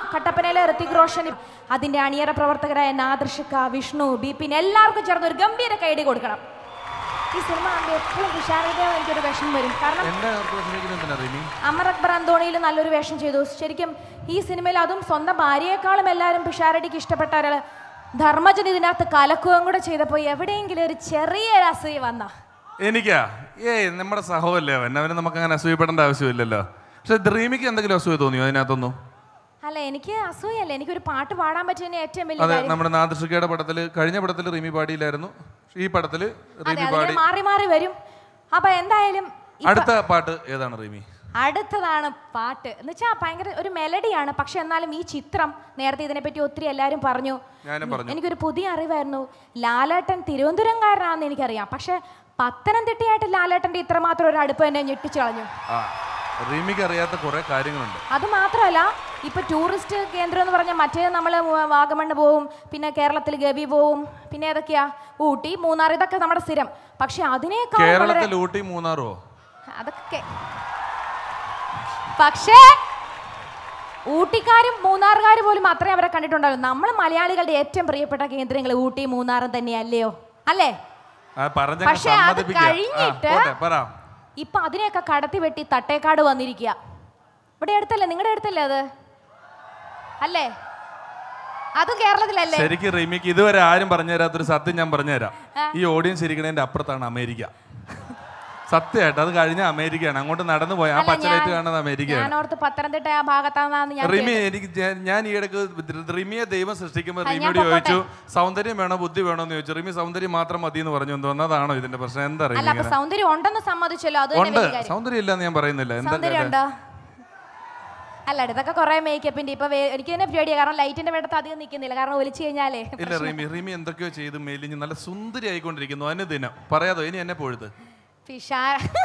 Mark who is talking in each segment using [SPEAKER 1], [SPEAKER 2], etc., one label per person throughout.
[SPEAKER 1] കട്ടപ്പനയിലെ ഋത്തിക് റോഷനും അതിന്റെ അണിയറ പ്രവർത്തകരായ നാദർഷിക്ക വിഷ്ണു ബിപിൻ എല്ലാവർക്കും ചേർന്ന് ഒരു ഗംഭീര കൈഡി കൊടുക്കണം ഈ സിനിമ കാണുമ്പോൾ എപ്പോഴും തുഷാറിന്റെ എനിക്കൊരു വിഷമം വരും കാരണം
[SPEAKER 2] എന്റെ അവർക്ക് വിഷമിക്കുന്നത് എന്തിനാ റീമി
[SPEAKER 1] അമർ അക്ബർ അന്തോണിയിൽ നല്ലൊരു വേഷം ചെയ്തു ശരിക്കും ഈ സിനിമയിൽ അതും സ്വന്തം ഭാര്യയെക്കാളും എല്ലാവരും പിഷാരടിക്ക് ഇഷ്ടപ്പെട്ട ഒരാള് ധർമ്മജൻ ഇതിനകത്ത് കലക്കുകയും കൂടെ ചെയ്തപ്പോൾ എവിടെയെങ്കിലും ഒരു ചെറിയൊരു അസൂയ വന്ന
[SPEAKER 2] എനിക്കാ ഏയ് നമ്മുടെ സഹോല്ലേ അവൻ അവന് നമുക്ക് അങ്ങനെ അസൂയപ്പെടേണ്ട ആവശ്യമില്ലല്ലോ പക്ഷെ റീമിക്ക് എന്തെങ്കിലും അസൂയ തോന്നിയോ അതിനകത്തൊന്നും
[SPEAKER 1] അല്ല എനിക്ക് അസൂയല്ല എനിക്കൊരു പാട്ട് പാടാൻ പറ്റിയ ഏറ്റവും വലിയ
[SPEAKER 2] അതെ
[SPEAKER 1] കാര്യം
[SPEAKER 2] നമ്മുടെ നാദൃഷികയുടെ പടത്തില് കഴിഞ്ഞ പടത്തിൽ റീമി പാടിയില്ലായിരുന്നു ഈ പടത്തില്
[SPEAKER 1] അതെ
[SPEAKER 2] റീമി
[SPEAKER 1] അതിനെ
[SPEAKER 2] പാടി
[SPEAKER 1] മാറി മാറി വരും അപ്പൊ എന്തായാലും ഇപ്പൊ
[SPEAKER 2] അടുത്ത പാട്ട് ഏതാണ് റീമി
[SPEAKER 1] അടുത്തതാണ് പാട്ട് എന്ന് വെച്ചാൽ ഭയങ്കര ഒരു മെലഡിയാണ് പക്ഷെ എന്നാലും ഈ ചിത്രം നേരത്തെ ഇതിനെപ്പറ്റി ഒത്തിരി എല്ലാവരും പറഞ്ഞു
[SPEAKER 2] ഞാനും പറഞ്ഞു
[SPEAKER 1] എനിക്കൊരു പുതിയ അറിവായിരുന്നു ലാലേട്ടൻ തിരുവനന്തപുരംകാരനാണെന്ന് എനിക്കറിയാം പക്ഷെ പത്തനംതിട്ടയായിട്ട് ലാലേട്ടന്റെ ഇത്രമാത്രം ഒരു അടുപ്പ് എന്നെ ഞെട്ടിച്ചു കളഞ്ഞു
[SPEAKER 2] ആ റീമിക്ക് അറിയാത്ത കുറെ കാര്യങ്ങളുണ്ട്
[SPEAKER 1] അത് മാത്രമല്ല ഇപ്പൊ ടൂറിസ്റ്റ് കേന്ദ്രം എന്ന് പറഞ്ഞാൽ മറ്റേ നമ്മൾ വാഗമണ്ണ് പോവും പിന്നെ കേരളത്തിൽ ഗവി പോവും പിന്നെ ഏതൊക്കെയാ ഊട്ടി മൂന്നാർ ഇതൊക്കെ നമ്മുടെ സ്ഥിരം പക്ഷെ അതിനേക്കാൾ വളരെ
[SPEAKER 2] കേരളത്തിൽ ഊട്ടി മൂന്നാറോ
[SPEAKER 1] അതൊക്കെ പക്ഷേ ഊട്ടിക്കാരും മൂന്നാറുകാരും പോലും അത്രയും അവരെ കണ്ടിട്ടുണ്ടാവും നമ്മൾ മലയാളികളുടെ ഏറ്റവും പ്രിയപ്പെട്ട കേന്ദ്രങ്ങൾ ഊട്ടി മൂന്നാറും തന്നെയല്ലയോ അല്ലേ
[SPEAKER 2] ആ പറഞ്ഞ
[SPEAKER 1] പക്ഷേ അത്
[SPEAKER 2] സമ്മതിപ്പിക്കുക ആ,
[SPEAKER 1] കഴിഞ്ഞിട്ട്
[SPEAKER 2] പോട്ടെ പറ
[SPEAKER 1] ഇപ്പൊ അതിനെയൊക്കെ കടത്തി വെട്ടി തട്ടേക്കാട് വന്നിരിക്കുക ഇവിടെ അടുത്തല്ലേ നിങ്ങളുടെ അടുത്തല്ലേ അത് അല്ലേ അതും കേരളത്തിലല്ലേ
[SPEAKER 2] ശരിക്കും റീമിക്ക് ഇതുവരെ ആരും പറഞ്ഞു തരാത്തൊരു സത്യം ഞാൻ പറഞ്ഞുതരാം ഈ ഓഡിയൻസ് ഇരിക്കണതിന്റെ അപ്പുറത്താണ് അമേരിക്ക സത്യമായിട്ട് അത് കഴിഞ്ഞ അമേരിക്കയാണ് അങ്ങോട്ട് നടന്നു പോയ ആ
[SPEAKER 1] അല്ല,
[SPEAKER 2] പച്ചലൈറ്റ്
[SPEAKER 1] ഞാൻ-
[SPEAKER 2] കാണുന്നത് അമേരിക്കയാണ്
[SPEAKER 1] ഞാൻ ഓർത്ത് പത്തനംതിട്ട ആ ഭാഗത്താണെന്നാണ് ഞാൻ
[SPEAKER 2] റിമി എനിക്ക് ഞാൻ- ഞാൻ ഈ ഇടയ്ക്ക് റിമിയെ ദൈവം സൃഷ്ടിക്കുമ്പോൾ
[SPEAKER 1] ആ, ഞാൻ
[SPEAKER 2] റിമിയോട്
[SPEAKER 1] പൊക്കോട്ടെ.
[SPEAKER 2] ചോദിച്ചു സൗന്ദര്യം വേണോ ബുദ്ധി വേണോ എന്ന് ചോദിച്ചു റിമി സൗന്ദര്യം മാത്രം മതി എന്ന് പറഞ്ഞു എന്തോ അതാണോ ഇതിന്റെ പ്രശ്നം എന്താ
[SPEAKER 1] അല്ല
[SPEAKER 2] റിമി
[SPEAKER 1] അപ്പൊ
[SPEAKER 2] ഇങ്ങനെ
[SPEAKER 1] സൗന്ദര്യം ഉണ്ടെന്ന് സമ്മതിച്ചല്ലോ അത് തന്നെ
[SPEAKER 2] ഉണ്ട്
[SPEAKER 1] വലിയ കാര്യം.
[SPEAKER 2] സൗന്ദര്യം ഇല്ലെന്ന് ഞാൻ പറയുന്നില്ല എന്താ
[SPEAKER 1] സൗന്ദര്യം ഉണ്ടോ അല്ല ഇതൊക്കെ കുറെ മേക്കപ്പിന്റെ ഇപ്പൊ വേ- എനിക്ക് തന്നെ പേടിയാ കാരണം ലൈറ്റിന്റെ വേണ്ടത്ത് അധികം നിൽക്കുന്നില്ല കാരണം ഒലിച്ചു കഴിഞ്ഞാലേ
[SPEAKER 2] ഇല്ല റിമി റിമി എന്തൊക്കെയോ ചെയ്ത് മെലിഞ്ഞ് നല്ല സുന്ദരി ആയിക്കൊണ്ടിരിക്കുന്നു അനുദിനം പറയാതോ ഇനി എന്നെ പൊഴുത്
[SPEAKER 1] ഫിഷാ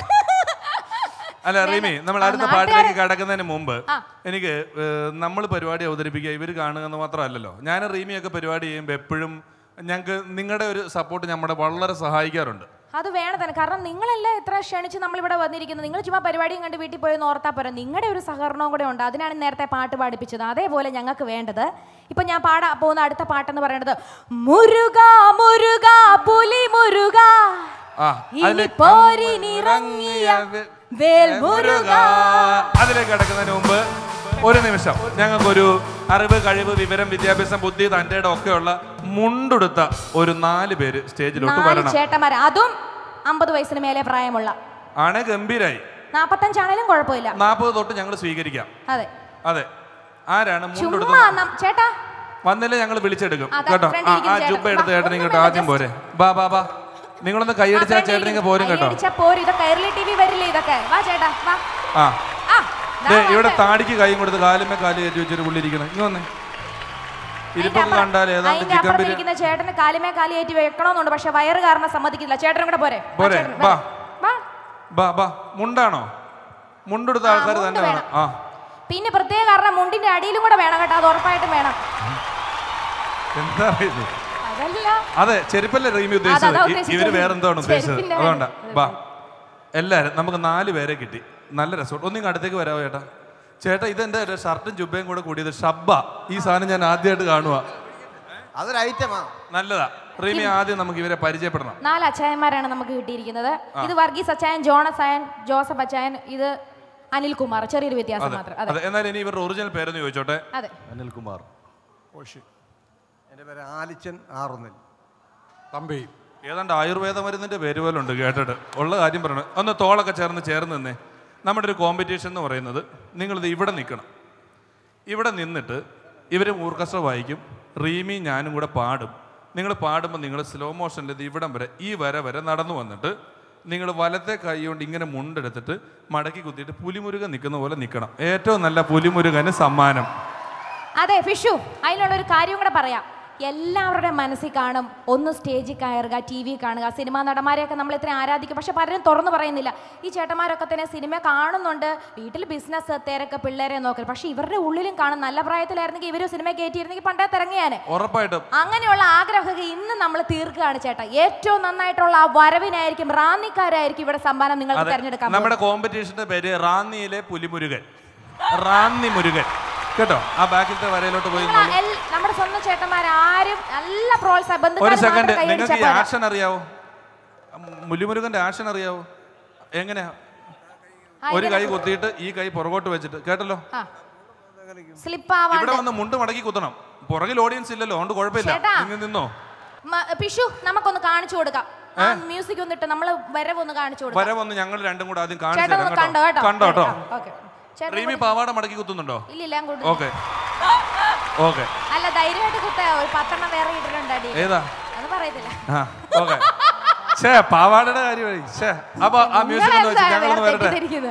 [SPEAKER 2] അല്ല റിമി നമ്മൾ അടുത്ത
[SPEAKER 1] നാട്ടുകാര്-
[SPEAKER 2] പാട്ടിലേക്ക് കടക്കുന്നതിന് മുമ്പ്
[SPEAKER 1] ആ.
[SPEAKER 2] എനിക്ക് നമ്മൾ പരിപാടി അവതരിപ്പിക്കുക ഇവർ കാണുക എന്ന് മാത്രമല്ലല്ലോ ഞാൻ റീമിയൊക്കെ പരിപാടി ചെയ്യുമ്പോൾ എപ്പോഴും ഞങ്ങൾക്ക് നിങ്ങളുടെ ഒരു സപ്പോർട്ട് നമ്മുടെ വളരെ സഹായിക്കാറുണ്ട്
[SPEAKER 1] അത് വേണം തന്നെ കാരണം നിങ്ങളല്ലേ ഇത്ര ക്ഷണിച്ച് നമ്മളിവിടെ വന്നിരിക്കുന്നത് നിങ്ങൾ ചുമ്മാ പരിപാടിയും കണ്ട് വീട്ടിൽ പോയി ഒന്ന് ഓർത്താ പോരാ നിങ്ങളുടെ ഒരു സഹകരണവും കൂടെ ഉണ്ട് അതിനാണ് നേരത്തെ പാട്ട് പാടിപ്പിച്ചത് അതേപോലെ ഞങ്ങൾക്ക് വേണ്ടത് ഇപ്പൊ ഞാൻ പാടാ പോകുന്ന അടുത്ത പാട്ടെന്ന് പറയുന്നത് മുരുക മുരുക പുലി മുരുക
[SPEAKER 2] ആ
[SPEAKER 1] ഇനി
[SPEAKER 2] അതില്
[SPEAKER 1] പോരിനിറങ്ങിയ
[SPEAKER 2] വെ-
[SPEAKER 1] വേൽ മുരുക
[SPEAKER 2] അതിലേക്ക് കടക്കുന്നതിന് മുമ്പ് ഒരു നിമിഷം ഞങ്ങൾക്കൊരു അറിവ് കഴിവ് വിവരം വിദ്യാഭ്യാസം ബുദ്ധി തൻ്റെ ഒക്കെയുള്ള മുണ്ടെടുത്ത ഒരു നാല് പേര് സ്റ്റേജിലോട്ട്
[SPEAKER 1] നാല്
[SPEAKER 2] വരണം
[SPEAKER 1] ചേട്ടന്മാർ അതും അമ്പത് വയസ്സിന് മേലെ പ്രായമുള്ള
[SPEAKER 2] ആണ് ഗംഭീരായി
[SPEAKER 1] നാപ്പത്തഞ്ചാണേലും കുഴപ്പമില്ല
[SPEAKER 2] നാൽപ്പത് തൊട്ട് ഞങ്ങൾ സ്വീകരിക്കാം
[SPEAKER 1] അതെ
[SPEAKER 2] അതെ ആരാണ് മുണ്ടെടുത്ത
[SPEAKER 1] ചുമ്മാ നം- ചേട്ടാ
[SPEAKER 2] വന്നില്ലേ ഞങ്ങൾ വിളിച്ചെടുക്കും
[SPEAKER 1] അതാ,
[SPEAKER 2] കേട്ടോ
[SPEAKER 1] ഫ്രണ്ടിൽ
[SPEAKER 2] ആ ആ
[SPEAKER 1] ഇരിക്കുന്ന
[SPEAKER 2] ജുബ
[SPEAKER 1] ചേട്ടൻ.
[SPEAKER 2] എടുത്ത്
[SPEAKER 1] വാ,
[SPEAKER 2] ചേട്ടൻ
[SPEAKER 1] ഒന്നും
[SPEAKER 2] ഇങ്ങോട്ട്
[SPEAKER 1] വേണ്ട,
[SPEAKER 2] ആദ്യം
[SPEAKER 1] just-
[SPEAKER 2] പോരെ ബാ ബാ ബാ നിങ്ങളൊന്ന് കൈയടിച്ചാൽ ചേട്ടൻ ഇങ്ങ് പോരും കേട്ടോ
[SPEAKER 1] അടിച്ചാ പോരും ഇത് കൈരളി ടി വി വരില്ലേ ഇതൊക്കെ വാ ചേട്ടാ വാ
[SPEAKER 2] ആ
[SPEAKER 1] ആ ദാ
[SPEAKER 2] ദേ, ഇവിടെ
[SPEAKER 1] വന്നേ.
[SPEAKER 2] താടിക്ക് കൈയും കൊടുത്ത് കാലുമേ കാല് കയറ്റി വെച്ചൊരു പുള്ളി ഇരിക്കണം ഇങ്ങ് വന്നേ
[SPEAKER 1] അതിന്റെ
[SPEAKER 2] ഇരിപ്പൊക്കെ
[SPEAKER 1] അപ്പുറം-
[SPEAKER 2] കണ്ടാൽ ഏതാണ്ട്
[SPEAKER 1] അതിന്റെ
[SPEAKER 2] ചിക്കൻ
[SPEAKER 1] അപ്പുറത്ത്
[SPEAKER 2] ബിരിയാണി
[SPEAKER 1] ഇരിക്കുന്ന ചേട്ടന് കാലുമേ കാലി കയറ്റി വെക്കണമെന്നുണ്ട് പക്ഷെ വയറ് കാരണം സമ്മതിക്കില്ല ചേട്ടനും കൂടെ പോരെ വാ
[SPEAKER 2] പോരെ,
[SPEAKER 1] ചേട്ടൻ,
[SPEAKER 2] വാ.
[SPEAKER 1] വാ.
[SPEAKER 2] ബാ ബാ മുണ്ടാണോ മുണ്ടെടുത്ത
[SPEAKER 1] ആ,
[SPEAKER 2] ആൾക്കാർ
[SPEAKER 1] മുണ്ട്
[SPEAKER 2] തന്നെ വേണം
[SPEAKER 1] വേണം.
[SPEAKER 2] ആ
[SPEAKER 1] പിന്നെ പ്രത്യേക കാരണം മുണ്ടിന്റെ അടിയിലും കൂടെ വേണം കേട്ടോ അത് ഉറപ്പായിട്ടും വേണം
[SPEAKER 2] എന്താ ഇത്
[SPEAKER 1] അതല്ല
[SPEAKER 2] അതെ ചെരുപ്പല്ലേ റീമി
[SPEAKER 1] അതാ
[SPEAKER 2] ഉദ്ദേശിച്ചത് ഇ-
[SPEAKER 1] ഉദ്ദേശിച്ചത്.
[SPEAKER 2] ഇവര് വേറെന്താണ് ഉദ്ദേശിച്ചത്
[SPEAKER 1] ചെരുപ്പിന്റെ
[SPEAKER 2] അതുകൊണ്ടാ
[SPEAKER 1] കാര്യം.
[SPEAKER 2] ബാ എല്ലാരും നമുക്ക് നാല് പേരെ കിട്ടി നല്ല രസം ഒന്നിങ്ങ് അടുത്തേക്ക് വരാമോ ചേട്ടാ ചേട്ടാ ഇതെന്റെ ഷർട്ടും ജുബയും കൂടെ കൂടിയത് ഷബ്ബ ഈ സാധനം ഞാൻ ആദ്യമായിട്ട് കാണുക
[SPEAKER 3] അതൊരു ഐറ്റമാ
[SPEAKER 2] നല്ലതാ റീമി ആദ്യം നമുക്ക് ഇവരെ പരിചയപ്പെടണം
[SPEAKER 1] നാല് അച്ചായന്മാരാണ് നമുക്ക് കിട്ടിയിരിക്കുന്നത് ഇത് വർഗീസ് അച്ചായൻ ജോണസ് അയൻ ജോസഫ് അച്ചായൻ ഇത് അനിൽകുമാർ ചെറിയൊരു വ്യത്യാസം
[SPEAKER 2] അതെ
[SPEAKER 1] മാത്രം അതെ
[SPEAKER 2] അതെ എന്നാൽ ഇനി ഇവരുടെ ഒറിജിനൽ പേരൊന്ന് ചോദിച്ചോട്ടെ
[SPEAKER 1] അതെ
[SPEAKER 3] അനിൽകുമാർ ഓഷി എൻ്റെ പേര് ആലിച്ചൻ ആറുന്നിൽ
[SPEAKER 4] തമ്പി
[SPEAKER 2] ഏതാണ്ട് ആയുർവേദ മരുന്നിന്റെ പേര് പോലെ ഉണ്ട് കേട്ടിട്ട് ഉള്ള കാര്യം പറയണം ഒന്ന് തോളൊക്കെ ചേർന്ന് ചേർന്ന് നിന്നേ നമ്മുടെ ഒരു കോമ്പറ്റീഷൻ എന്ന് പറയുന്നത് നിങ്ങളിത് ഇവിടെ നിൽക്കണം ഇവിടെ നിന്നിട്ട് ഇവർ ഓർക്കസ്ട്ര വായിക്കും റീമി ഞാനും കൂടെ പാടും നിങ്ങൾ പാടുമ്പോൾ നിങ്ങൾ സ്ലോ മോഷനിൽ ഇത് ഇവിടം വരെ ഈ വര വരെ നടന്നു വന്നിട്ട് നിങ്ങൾ വലത്തെ കൈ കൊണ്ട് ഇങ്ങനെ മുണ്ടെടുത്തിട്ട് മടക്കി കുത്തിയിട്ട് പുലിമുരുകൻ നിൽക്കുന്ന പോലെ നിൽക്കണം ഏറ്റവും നല്ല പുലിമുരുകന് സമ്മാനം
[SPEAKER 1] അതെ ഫിഷു അതിനുള്ള ഒരു കാര്യം കൂടെ പറയാം എല്ലാവരുടെ മനസ്സിൽ കാണും ഒന്ന് സ്റ്റേജിൽ കയറുക ടി വി കാണുക സിനിമാ നടന്മാരെയൊക്കെ നമ്മൾ ഇത്രയും ആരാധിക്കും പക്ഷെ പലരും തുറന്നു പറയുന്നില്ല ഈ ചേട്ടന്മാരൊക്കെ തന്നെ സിനിമ കാണുന്നുണ്ട് വീട്ടിൽ ബിസിനസ് തിരക്ക് പിള്ളേരെ നോക്കൽ പക്ഷെ ഇവരുടെ ഉള്ളിലും കാണും നല്ല പ്രായത്തിലായിരുന്നെങ്കിൽ ഇവർ സിനിമ കയറ്റിയിരുന്നെങ്കിൽ പണ്ടേ തിറങ്ങിയാനെ
[SPEAKER 2] ഉറപ്പായിട്ടും
[SPEAKER 1] അങ്ങനെയുള്ള ആഗ്രഹമൊക്കെ ഇന്ന് നമ്മൾ തീർക്കുകയാണ് ചേട്ടാ ഏറ്റവും നന്നായിട്ടുള്ള ആ വരവിനായിരിക്കും റാന്നിക്കാരായിരിക്കും ഇവിടെ സമ്മാനം നിങ്ങൾക്ക്
[SPEAKER 2] അതെ
[SPEAKER 1] തിരഞ്ഞെടുക്കാൻ
[SPEAKER 2] നമ്മുടെ കോമ്പറ്റീഷന്റെ പേര് റാന്നിയിലെ പുലിമുരുകൻ റാന്നി മുരുകൻ കേട്ടോ ആ ബാക്കിലത്തെ വരയിലോട്ട് പോയി
[SPEAKER 1] നിങ്ങൾ എൽ- നമ്മുടെ സ്വന്തം ചേട്ടന്മാരാരും നല്ല പ്രോത്സാഹം
[SPEAKER 2] ഒരു
[SPEAKER 1] ബന്ധുക്കാര്
[SPEAKER 2] സെക്കൻഡ്
[SPEAKER 1] മാത്രം
[SPEAKER 2] നിങ്ങൾക്ക് ഈ
[SPEAKER 1] കൈയടിച്ചാ പോരാ.
[SPEAKER 2] ആക്ഷൻ അറിയാവോ മുല്ലിമുരുകന്റെ ആക്ഷൻ അറിയാവോ എങ്ങനെയാ
[SPEAKER 1] ആ,
[SPEAKER 2] ഒരു
[SPEAKER 1] ഇങ്ങനെ
[SPEAKER 2] കൈ കുത്തിയിട്ട് ഈ കൈ പുറകോട്ട് വെച്ചിട്ട് കേട്ടല്ലോ
[SPEAKER 1] ആ. സ്ലിപ്പ്
[SPEAKER 2] ഇവിടെ
[SPEAKER 1] ആവാണ്ട്
[SPEAKER 2] വന്ന് മുണ്ട് മടക്കി കുത്തണം പുറകിൽ ഓഡിയൻസ് ഇല്ലല്ലോ അതുകൊണ്ട് കുഴപ്പമില്ല
[SPEAKER 1] ചേട്ടാ.
[SPEAKER 2] നിങ്ങൾ നിന്നോ
[SPEAKER 1] മ- പിഷു നമുക്കൊന്ന് കാണിച്ചു കൊടുക്കാം ആ മ്യൂസിക് ഒന്നിട്ട് നമ്മള് വരവൊന്ന് കാണിച്ചു കൊടുക്കാം
[SPEAKER 2] വരെ വന്ന് ഞങ്ങൾ രണ്ടും കൂടെ ആദ്യം കാണിച്ചു
[SPEAKER 1] ചേട്ടൻ
[SPEAKER 2] തരാം
[SPEAKER 1] ഒന്ന് കണ്ടോ
[SPEAKER 2] കേട്ടോ
[SPEAKER 1] കേട്ടോ
[SPEAKER 2] കണ്ടോ കേട്ടോ
[SPEAKER 1] ഓക്കെ ചേട്ടൻ
[SPEAKER 2] റീമി പാവാട മടക്കി കുത്തുന്നുണ്ടോ
[SPEAKER 1] ഇല്ലില്ല ഞാൻ കൊടുത്തു
[SPEAKER 2] ഓക്കെ ഓക്കെ
[SPEAKER 1] അല്ല ധൈര്യമായിട്ട് കുത്ത ഒരു പത്തെണ്ണം വേറെ ഇട്ടിട്ടുണ്ട് അടി
[SPEAKER 2] ഏതാ
[SPEAKER 1] അത് പറയത്തില്ല
[SPEAKER 2] ആ ഓക്കെ ഛേ പാവാടയുടെ കാര്യമായി ഛേ അപ്പൊ ആ മ്യൂസിക് ഒന്ന് വെച്ച്
[SPEAKER 1] നിങ്ങളെന്താ
[SPEAKER 2] ഞങ്ങളൊന്ന്
[SPEAKER 1] വേറെ
[SPEAKER 2] വരട്ടെ
[SPEAKER 1] തെറ്റിദ്ധരിക്കുന്നത്?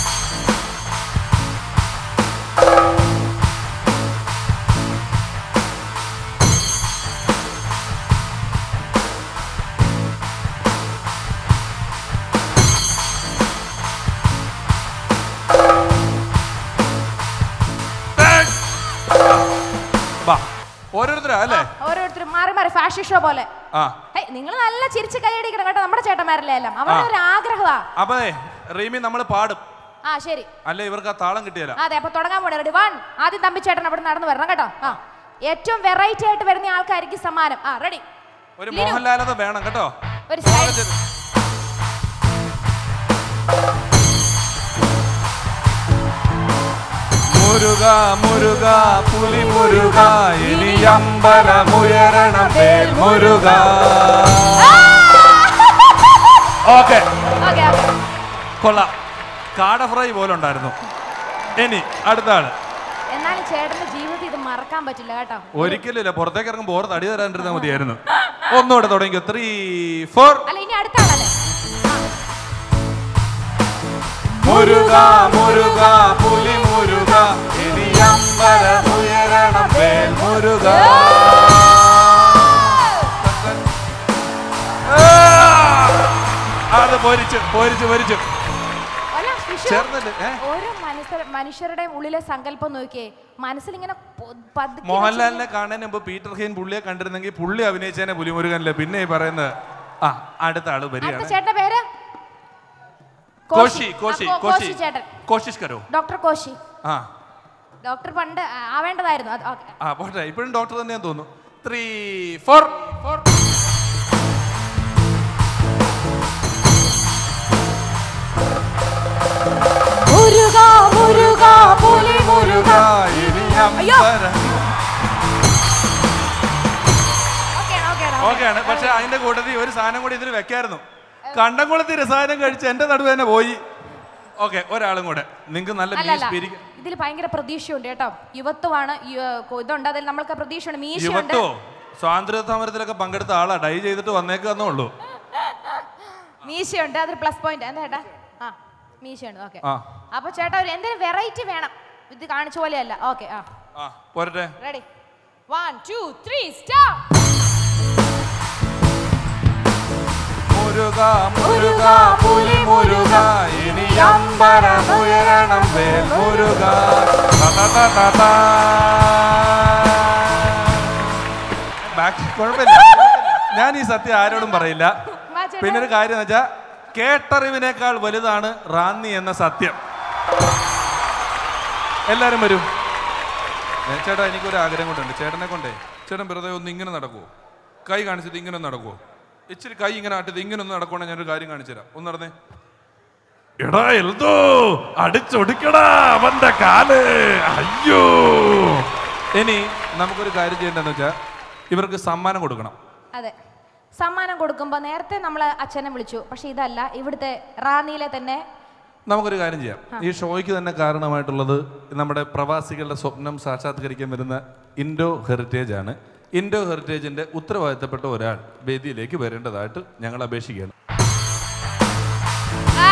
[SPEAKER 2] വാ ഓരോരുത്തരാ അല്ലേ
[SPEAKER 1] ഓരോരുത്തരും മാറി മാറി ഫാഷൻ ഷോ പോലെ
[SPEAKER 2] ആ
[SPEAKER 1] നിങ്ങൾ നല്ല ചിരിച്ച് കൈയടിക്കണം കേട്ടോ നമ്മുടെ ചേട്ടന്മാരല്ലേ എല്ലാം അവരുടെ ഒരു ആഗ്രഹമാ
[SPEAKER 2] അപ്പൊ റീമി നമ്മൾ പാടും
[SPEAKER 1] ആ ശരി
[SPEAKER 2] അല്ലെ ഇവർക്ക് ആ താളം കിട്ടിയല്ല
[SPEAKER 1] അതെ അപ്പൊ തുടങ്ങാൻ പോണേ റെഡി വൺ ആദ്യം തമ്പി ചേട്ടൻ അവിടെ നടന്നു വരണം കേട്ടോ ആ ഏറ്റവും വെറൈറ്റി ആയിട്ട് വരുന്ന ആൾക്കാർക്ക് സമ്മാനം ആ റെഡി
[SPEAKER 2] ഒരു മോഹൻലാലത വേണം കേട്ടോ
[SPEAKER 1] ഒരു side.
[SPEAKER 2] മുരുക മുരുക പുലി മുരുക ഇനി അമ്പലമുയരണം വേൽ മുരുക ഓക്കെ
[SPEAKER 1] ഓക്കെ ഓക്കെ
[SPEAKER 2] കൊള്ളാം കാട ഫ്രൈ പോലെ ഉണ്ടായിരുന്നു ഇനി അടുത്ത ആള്
[SPEAKER 1] എന്നാലും ചേട്ടന്റെ ജീവിതത്തിൽ ഇത് മറക്കാൻ പറ്റില്ല കേട്ടോ
[SPEAKER 2] ഒരിക്കലും ഇല്ല പുറത്തേക്ക് ഇറങ്ങുമ്പോൾ ഓർ തടി തരാണ്ടിരുന്നാൽ മതിയായിരുന്നു ഒന്നുകൂടെ തുടങ്ങിയോ ത്രീ ഫോർ
[SPEAKER 1] അല്ല ഇനി അടുത്ത ആളല്ലേ ആ.
[SPEAKER 2] മുരുക മുരുക പുലി മുരുക ഇനി അമ്പലമുയരണം വേൽ മുരുക ആ! അത് പൊരിച്ചു പൊരിച്ചു പൊരിച്ചു
[SPEAKER 1] അല്ല, വിഷു,
[SPEAKER 2] ചേർന്നിട്ട് ഏ
[SPEAKER 1] ഓരോ മനുഷ്യർ മനുഷ്യരുടെയും ഉള്ളിലെ സങ്കല്പം നോക്കിയേ മനസ്സിലിങ്ങനെ പൊ- പതുക്കെ
[SPEAKER 2] മോഹൻലാലിനെ കാണാൻ മുമ്പ് പീറ്റർ ഹെയിൻ പുള്ളിയെ കണ്ടിരുന്നെങ്കിൽ പുള്ളി അഭിനയിച്ചേനെ പുലിമുരുകനല്ലേ പിന്നെ ഈ പറയുന്നത് ആ അടുത്ത ആള്
[SPEAKER 1] അടുത്ത
[SPEAKER 2] വരികയാണ്
[SPEAKER 1] ചേട്ടന്റെ പേര്
[SPEAKER 2] കോശി കോശി
[SPEAKER 1] ആ, കോ-
[SPEAKER 2] കോശി
[SPEAKER 1] കോശി ചേട്ടൻ
[SPEAKER 2] കോശിഷ് കരോ
[SPEAKER 1] ഡോക്ടർ കോശി
[SPEAKER 2] ആ
[SPEAKER 1] ഡോക്ടർ പണ്ട് ആ- ആവേണ്ടതായിരുന്നു അത് ഓക്കെ
[SPEAKER 2] ആ പോട്ടെ ഇപ്പോഴും ഡോക്ടർ തന്നെയാന്ന് തോന്നുന്നു three four four
[SPEAKER 1] Muruga Muruga പുലി മുരുക അയ്യോ. ഓക്കെയാണ് ഓക്കെയാണ്
[SPEAKER 2] ഓക്കെയാണ് പക്ഷെ അതിന്റെ കൂട്ടത്തിൽ ഒരു സാധനം കൂടി ഇതിൽ വെക്കായിരുന്നു കണ്ടംകുളത്തി രസായനം കഴിച്ച് എന്റെ നടുവ് തന്നെ പോയി ഓക്കെ ഒരാളും കൂടെ നിങ്ങൾക്ക് നല്ല
[SPEAKER 1] അല്ല
[SPEAKER 2] മീസ്
[SPEAKER 1] അല്ല
[SPEAKER 2] പിരിക്ക
[SPEAKER 1] ഇതിൽ ഭയങ്കര പ്രതീക്ഷയുണ്ട് കേട്ടോ യുവത്വമാണ് യു- കൊ- ഇതുണ്ട് അതിൽ നമ്മൾക്ക് പ്രതീക്ഷയുണ്ട് മീശയുണ്ട്
[SPEAKER 2] യുവത്വോ സ്വാതന്ത്ര്യ സമരത്തിലൊക്കെ പങ്കെടുത്ത ആളാ ഡൈ ചെയ്തിട്ട് വന്നേക്കാന്നേ ഉള്ളൂ
[SPEAKER 1] മീശയുണ്ട് അതൊരു പ്ലസ് പോയിന്റ് എന്താ ചേട്ടാ ആ മീശയുണ്ട് ഓക്കെ
[SPEAKER 2] ആ
[SPEAKER 1] അപ്പൊ ചേട്ടാ ഒരു എന്തെങ്കിലും വെറൈറ്റി വേണം ഇത് കാണിച്ച പോലെയല്ല ഓക്കെ ആ
[SPEAKER 2] ആ പോരട്ടെ
[SPEAKER 1] ready one two three start
[SPEAKER 2] Muruga Muruga പുലി മുരുക ഇനി അമ്പലമുയരണം വേൽ മുരുക ബാക്കി കുഴപ്പമില്ല ഞാൻ ഈ സത്യം ആരോടും പറയില്ല
[SPEAKER 1] വാ ചേട്ടാ.
[SPEAKER 2] പിന്നെ ഒരു കാര്യം എന്ന് വെച്ചാൽ കേട്ടറിവിനേക്കാൾ വലുതാണ് റാന്നി എന്ന സത്യം എല്ലാരും വരൂ ഏ, ചേട്ടാ എനിക്കൊരു ആഗ്രഹം കൊണ്ടുണ്ട് ചേട്ടനെ കൊണ്ടേ ചേട്ടൻ വെറുതെ ഒന്ന് ഇങ്ങനെ നടക്കുമോ കൈ കാണിച്ചിട്ട് ഇങ്ങനെ ഒന്ന് നടക്കുമോ ഇച്ചിരി കൈ ഇങ്ങനെ ആട്ടിട്ട് ഇങ്ങനെ ഒന്ന് നടക്കുവാണെങ്കിൽ ഞാനൊരു കാര്യം കാണിച്ചു തരാം ഒന്ന് നടന്നേ എടാ എൽദോ അടിച്ചൊടിക്കടാ അവന്റെ കാല് അയ്യോ ഇനി നമുക്കൊരു കാര്യം ചെയ്യേണ്ടതെന്ന് വെച്ചാൽ ഇവർക്ക് സമ്മാനം കൊടുക്കണം
[SPEAKER 1] അതെ സമ്മാനം കൊടുക്കുമ്പോൾ നേരത്തെ നമ്മൾ അച്ഛനെ വിളിച്ചു പക്ഷെ ഇതല്ല ഇവിടുത്തെ റാന്നിയിലെ തന്നെ
[SPEAKER 2] നമുക്കൊരു കാര്യം ചെയ്യാം ഈ ഷോയ്ക്ക് തന്നെ കാരണമായിട്ടുള്ളത് നമ്മുടെ പ്രവാസികളുടെ സ്വപ്നം സാക്ഷാത്കരിക്കാൻ വരുന്ന ഇൻഡോ ഹെറിറ്റേജ് ആണ് ഇൻഡോ ഹെറിറ്റേജിന്റെ ഉത്തരവാദിത്തപ്പെട്ട ഒരാൾ വേദിയിലേക്ക് വരേണ്ടതായിട്ട് ഞങ്ങൾ അപേക്ഷിക്കുകയാണ്
[SPEAKER 1] ആ!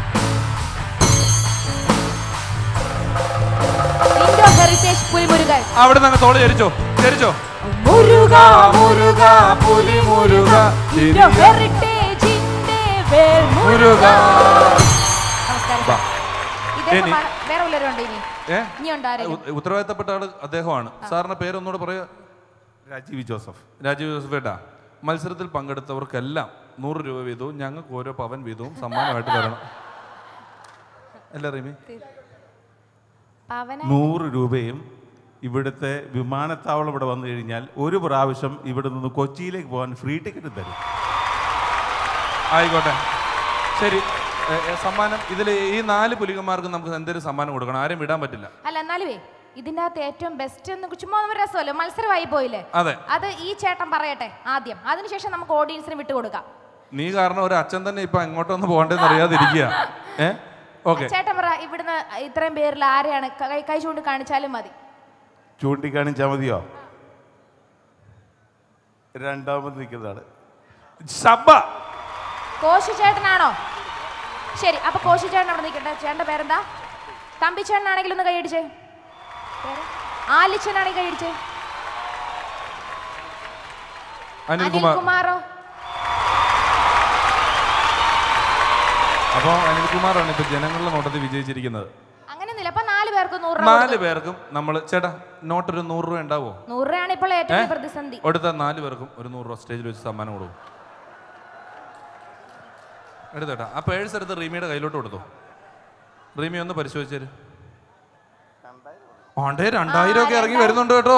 [SPEAKER 1] ഇൻഡോ ഹെറിറ്റേജ് പുലിമുരുകൻ
[SPEAKER 2] അവിടെ നിന്ന് തോള് ചരിച്ചോ ചരിച്ചോ
[SPEAKER 1] മുരുക
[SPEAKER 2] മുരുക പുലി മുരുക
[SPEAKER 1] ഇൻഡോ ഹെറിറ്റേജിന്റെ വേൽ
[SPEAKER 2] മുരുക
[SPEAKER 1] നമസ്കാരം
[SPEAKER 2] വാ.
[SPEAKER 1] ഇദ്ദേഹം
[SPEAKER 2] ഇനി-
[SPEAKER 1] ആണ്- വേറെ വല്ലവരും ഇനി
[SPEAKER 2] ഏ
[SPEAKER 1] ഇനി ഉണ്ടായിരുന്നു
[SPEAKER 2] ഉ- ഉത്തരവാദിത്തപ്പെട്ട ആള് അദ്ദേഹമാണ് സാറിന്റെ പേരൊന്നുകൂടെ പറയാ
[SPEAKER 3] രാജീവ് ജോസഫ്
[SPEAKER 2] രാജീവ് ജോസഫ് ഏട്ടാ മത്സരത്തിൽ പങ്കെടുത്തവർക്കെല്ലാം നൂറ് രൂപ വീതവും ഞങ്ങൾക്ക് ഓരോ പവൻ വീതവും സമ്മാനമായിട്ട് തരണം അല്ല റീമി
[SPEAKER 1] പവന
[SPEAKER 4] നൂറ് രൂപയും ഇവിടുത്തെ വിമാനത്താവളം ഇവിടെ വന്നു കഴിഞ്ഞാൽ ഒരു പ്രാവശ്യം ഇവിടെ നിന്ന് കൊച്ചിയിലേക്ക് പോകാൻ ഫ്രീ ടിക്കറ്റ് തരും
[SPEAKER 2] ആയിക്കോട്ടെ ശരി ഏ, ഏ, സമ്മാനം ഇതിൽ ഈ നാല് പുലികന്മാർക്ക് നമുക്ക് എന്തൊരു സമ്മാനം കൊടുക്കണം ആരും വിടാൻ പറ്റില്ല
[SPEAKER 1] അല്ല എന്നാലുവേ ഇതിന്റെ അകത്ത് ഏറ്റവും ബെസ്റ്റ് എന്ന് ചുമ്മാ ഒരു രസമല്ലോ മത്സരമായി പോയില്ലേ
[SPEAKER 2] അതെ
[SPEAKER 1] അത് ഈ ചേട്ടൻ പറയട്ടെ ആദ്യം അതിനുശേഷം നമുക്ക് ഓഡിയൻസിന് വിട്ടുകൊടുക്കാം
[SPEAKER 2] നീ കാരണം ഒരു അച്ഛൻ തന്നെ ഇപ്പൊ എങ്ങോട്ടൊന്ന് പോകണ്ടെന്ന് അറിയാതിരിക്കുക ഏ ഓക്കെ
[SPEAKER 1] ചേട്ടൻ പറ ഇവിടുന്ന് ഇത്രയും പേരിൽ ആരെയാണ് കൈ കൈ ചൂണ്ടി കാണിച്ചാലും മതി
[SPEAKER 4] ചൂണ്ടിക്കാണിച്ചാൽ മതിയോ രണ്ടാമത് നിൽക്കുന്നതാണ്
[SPEAKER 2] ശബ
[SPEAKER 1] കോശി ചേട്ടനാണോ ശരി അപ്പൊ കോശി ചേട്ടൻ അവിടെ നിൽക്കട്ടെ ചേട്ടന്റെ പേരെന്താ തമ്പി ചേട്ടനാണെങ്കിൽ ഒന്ന് കൈയടിച്ചേ പേര്? ആലിച്ചനാണെങ്കിൽ കൈയടിച്ചേ
[SPEAKER 2] അനിൽകുമാർ
[SPEAKER 1] അനിൽകുമാറോ
[SPEAKER 2] അപ്പോൾ അനിൽകുമാറാണ് ഇപ്പൊ ജനങ്ങളുടെ നോട്ടത്തിൽ വിജയിച്ചിരിക്കുന്നത്
[SPEAKER 1] അങ്ങനെയൊന്നുമില്ല അപ്പൊ നാല് പേർക്ക് നൂറ് രൂപ
[SPEAKER 2] നാല് പേർക്കും നമ്മൾ ചേട്ടാ നോട്ടൊരു നൂറ് രൂപ ഉണ്ടാവോ
[SPEAKER 1] നൂറ് രൂപയാണ് ഇപ്പോൾ ഏറ്റവും വലിയ പ്രതിസന്ധി
[SPEAKER 2] എടുത്ത നാല് പേർക്കും ഒരു നൂറ് രൂപ സ്റ്റേജിൽ വെച്ച് സമ്മാനം കൊടുക്കും എടുത്തേട്ടാ ആ പേഴ്സ് എടുത്ത് റീമിയുടെ കയ്യിലോട്ട് കൊടുത്തു റീമി ഒന്ന് പരിശോധിച്ചേര് ആണ്ടേ രണ്ടായിരം ഒക്കെ ഇറങ്ങി വരുന്നുണ്ട് കേട്ടോ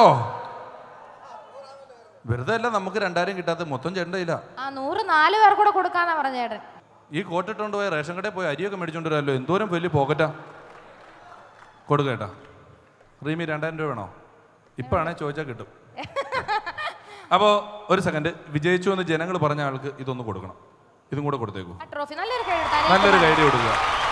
[SPEAKER 2] വെറുതെ അല്ല നമുക്ക് രണ്ടായിരം കിട്ടാത്ത മൊത്തം ചേട്ടൻ്റെ ഇല്ല
[SPEAKER 1] ആ നൂറ് നാല് പേർ കൂടെ കൊടുക്കാന്നാ പറഞ്ഞ ചേട്ടൻ
[SPEAKER 2] ഈ കോട്ടിട്ടുകൊണ്ട് പോയ റേഷൻ കടയിൽ പോയി അരിയൊക്കെ മേടിച്ചോണ്ട് വരാമല്ലോ എന്തോരം വലിയ പോക്കറ്റാ കൊടുക്കേട്ടാ റീമി രണ്ടായിരം രൂപ വേണോ ഇപ്പാണേ ചോദിച്ചാൽ കിട്ടും അപ്പോൾ ഒരു സെക്കൻഡ് വിജയിച്ചു എന്ന് ജനങ്ങൾ പറഞ്ഞ ആൾക്ക് ഇതൊന്ന് കൊടുക്കണം ഇതും കൂടെ കൊടുത്തേക്കൂ
[SPEAKER 1] ആ ട്രോഫി നല്ലൊരു കൈ എടുത്താൽ
[SPEAKER 2] നല്ലൊരു കൈഡി കൊടുക്കുക